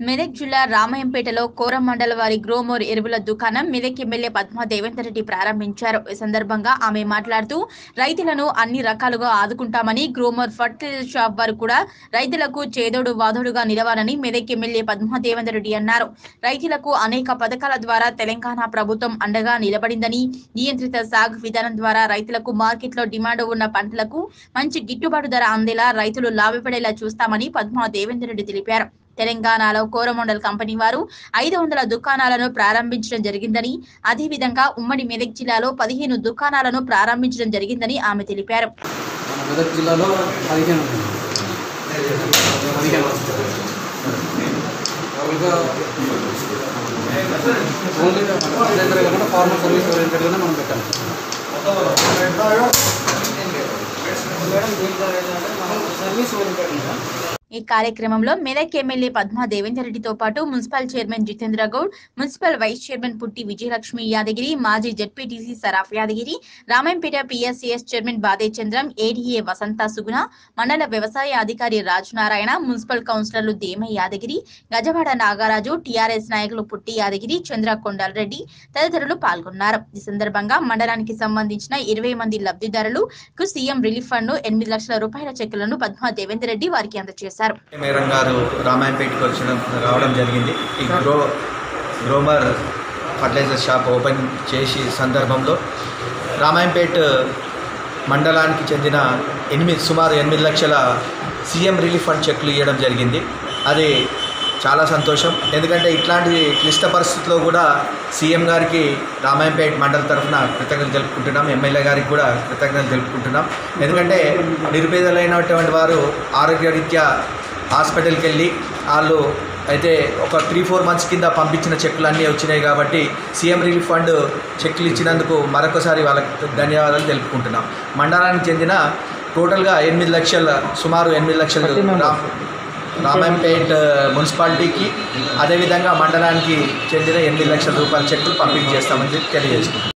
మెదక్ జిల్లా రామాయంపేటలో కోరమండల వారి గ్రోమోర్ ఎరువుల దుకాణం మెదక్ ఎమ్మెల్యే పద్మా దేవేందర్ రెడ్డి ప్రారంభించారు ఈ సందర్భంగా ఆమె మాట్లాడుతూ రైతులను అన్ని రకాలుగా ఆదుకుంటామని గ్రోమోర్ ఫర్టిలైజర్ షాప్ వారు కూడా రైతులకు చేదోడు వాదోడుగా నిలవాలని మెదక్ ఎమ్మెల్యే పద్మా దేవేందర్ రెడ్డి అన్నారు రైతులకు అనేక పథకాల ద్వారా తెలంగాణ ప్రభుత్వం అండగా నిలబడిందని నియంత్రిత సాగు విధానం ద్వారా రైతులకు మార్కెట్లో డిమాండ్ ఉన్న పంటలకు మంచి గిట్టుబాటు ధర అందేలా రైతులు లాభపడేలా చూస్తామని పద్మా దేవేందర్ రెడ్డి తెలిపారు తెలంగాణలో కోరమండల్ కంపెనీ వారు ఐదు వందల దుకాణాలను ప్రారంభించడం జరిగిందని అదేవిధంగా ఉమ్మడి మెదక్ జిల్లాలో పదిహేను దుకాణాలను ప్రారంభించడం జరిగిందని ఆమె తెలిపారు మన మెదక్ జిల్లాలో పదిహేను ఉంది. పదిహేను మామూలుగా ఓన్లీ ఫర్టిలైజర్ కాకుండా ఫార్మర్ సర్వీస్ ఓరియంటెడ్గానే మనం పెట్టాము మేడం దీంట్లో ఏంటంటే మనం సర్వీస్ ఓరియంటెడ్ ఈ కార్యక్రమంలో మెదక్ ఎమ్మెల్యే పద్మా దేవేందర్ రెడ్డితో పాటు municipal chairman Jitendra Goud municipal vice chairman Putti Vijayalakshmi Yadagiri మాజీ ZPTC Saraf Yadagiri Ramayampet PSCS chairman Bade Chandram ADA వసంత సుగుణ మండల వ్యవసాయ అధికారి రాజనారాయణ మున్సిపల్ కౌన్సిలర్లు దేమయ్య యాదగిరి గజవాడ నాగరాజు టీఆర్ఎస్ నాయకులు పుట్టి యాదగిరి చంద్ర కొండలరెడ్డి తదితరులు పాల్గొన్నారు ఈ సందర్భంగా మండలానికి సంబంధించిన ఇరవై మంది లబ్ధిదారులకు సీఎం రిలీఫ్ ఫండ్ ఎనిమిది లక్షల రూపాయల చెక్కులను పద్మా దేవేందర్ రెడ్డి వారికి అందజేశారు మేరం గారు రామాయంపేటకి వచ్చిన రావడం జరిగింది ఈ grow Gromor fertilizer shop open చేసి సందర్భంలో రామాయంపేట మండలానికి చెందిన ఎనిమిది సుమారు ఎనిమిది లక్షల సీఎం రిలీఫ్ ఫండ్ చెక్లు ఇవ్వడం జరిగింది అది చాలా సంతోషం ఎందుకంటే ఇట్లాంటి క్లిష్ట పరిస్థితుల్లో కూడా సీఎం గారికి రామాయంపేట మండల తరఫున కృతజ్ఞతలు తెలుపుకుంటున్నాం ఎమ్మెల్యే గారికి కూడా కృతజ్ఞతలు తెలుపుకుంటున్నాం ఎందుకంటే నిరుపేదలైనటువంటి వారు ఆరోగ్యరీత్యా హాస్పిటల్కి వెళ్ళి వాళ్ళు అయితే ఒక త్రీ ఫోర్ మంత్స్ కింద పంపించిన చెక్కులు అన్నీ వచ్చినాయి కాబట్టి సీఎం రిలీఫ్ ఫండ్ చెక్కులు ఇచ్చినందుకు మరొకసారి వాళ్ళకి ధన్యవాదాలు తెలుపుకుంటున్నాం మండలానికి చెందిన టోటల్గా ఎనిమిది లక్షల సుమారు ఎనిమిది లక్షలు రా- రామాయంపేట్ మున్సిపాలిటీకి అదేవిధంగా మండలానికి చెందిన ఎనిమిది లక్షల రూపాయల చెక్కులు పంపిణీ చేస్తామని తెలియజేసుకుంటున్నాం